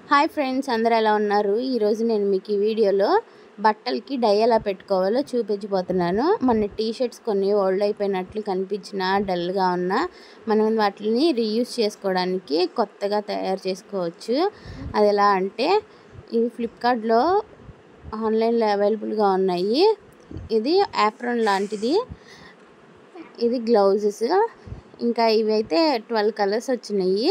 hi friends అందరూ ఎలా ఉన్నారు ఈరోజు నేను మీకు ఈ వీడియోలో బట్టలకి డై ఎలా పెట్టుకోవాలో చూపించబోతున్నాను మన టీ షర్ట్స్ కొన్ని ఓల్డ్ అయిపోయినట్లు కనిపించిన డల్గా ఉన్న మనం వాటిని రీయూస్ చేసుకోవడానికి కొత్తగా తయారు చేసుకోవచ్చు అది ఎలా అంటే ఇవి ఫ్లిప్కార్ట్లో ఆన్లైన్లో అవైలబుల్గా ఉన్నాయి ఇది యాప్రాన్ లాంటిది ఇది గ్లౌజెస్ ఇంకా ఇవైతే ట్వెల్వ్ కలర్స్ వచ్చినాయి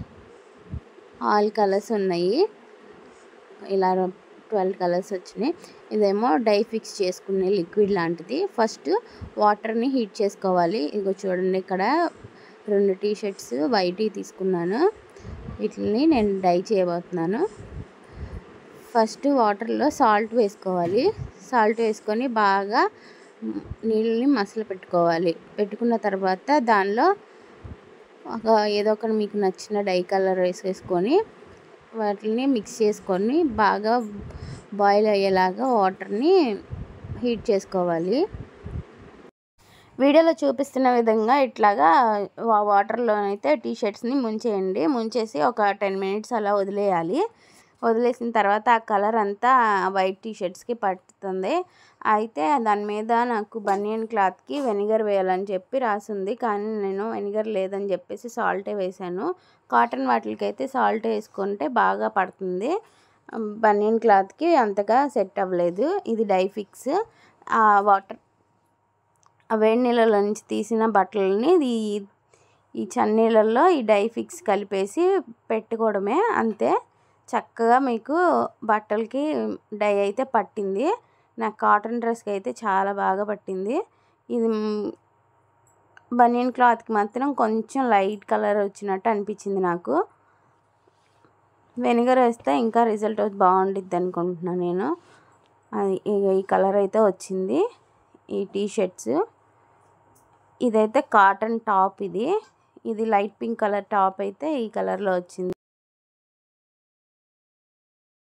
ఆల్ కలర్స్ ఉన్నాయి ఇలా ట్వెల్వ్ కలర్స్ వచ్చినాయి ఇదేమో డై ఫిక్స్ చేసుకునే లిక్విడ్ లాంటిది ఫస్ట్ వాటర్ని హీట్ చేసుకోవాలి ఇగో చూడండి ఇక్కడ రెండు టీ షర్ట్స్ వైట్ తీసుకున్నాను వీటిని నేను డై చేయబోతున్నాను ఫస్ట్ వాటర్లో సాల్ట్ వేసుకోవాలి సాల్ట్ వేసుకొని బాగా నీళ్ళని మసలు పెట్టుకోవాలి పెట్టుకున్న తర్వాత దానిలో ఒక ఏదో ఒకటి మీకు నచ్చిన డై కలర్ వేసేసుకొని వాటిని మిక్స్ చేసుకొని బాగా బాయిల్ అయ్యేలాగా వాటర్ని హీట్ చేసుకోవాలి వీడియోలో చూపిస్తున్న విధంగా ఇట్లాగా వాటర్లో అయితే టీ షర్ట్స్ని ముంచేయండి ముంచేసి ఒక టెన్ మినిట్స్ అలా వదిలేయాలి వదిలేసిన తర్వాత ఆ కలర్ అంతా వైట్ టీ షర్ట్స్కి పట్టుతుంది అయితే దాని మీద నాకు బనియన్ క్లాత్కి వెనిగర్ వేయాలని చెప్పి రాసింది కానీ నేను వెనిగర్ లేదని చెప్పేసి సాల్టే వేసాను కాటన్ వాటికి అయితే సాల్ట్ వేసుకుంటే బాగా పడుతుంది బనియన్ క్లాత్కి అంతగా సెట్ అవ్వలేదు ఇది డై ఫిక్స్ ఆ వాటర్ ఆ వేడి నీళ్ళలో నుంచి తీసిన బట్టలని ఈ ఈ చన్నీళ్ళల్లో ఈ డై ఫిక్స్ కలిపేసి పెట్టుకోవడమే అంతే చక్కగా మీకు బట్టలకి డై అయితే పట్టింది నాకు కాటన్ డ్రెస్కి అయితే చాలా బాగా పట్టింది ఇది బనియన్ క్లాత్కి మాత్రం కొంచెం లైట్ కలర్ వచ్చినట్టు అనిపించింది నాకు వెనిగర్ వేస్తే ఇంకా రిజల్ట్ బాగుండిద్ది అనుకుంటున్నాను నేను అది ఈ కలర్ అయితే వచ్చింది ఈ టీ షర్ట్స్ ఇదైతే కాటన్ టాప్ ఇది ఇది లైట్ పింక్ కలర్ టాప్ అయితే ఈ కలర్లో వచ్చింది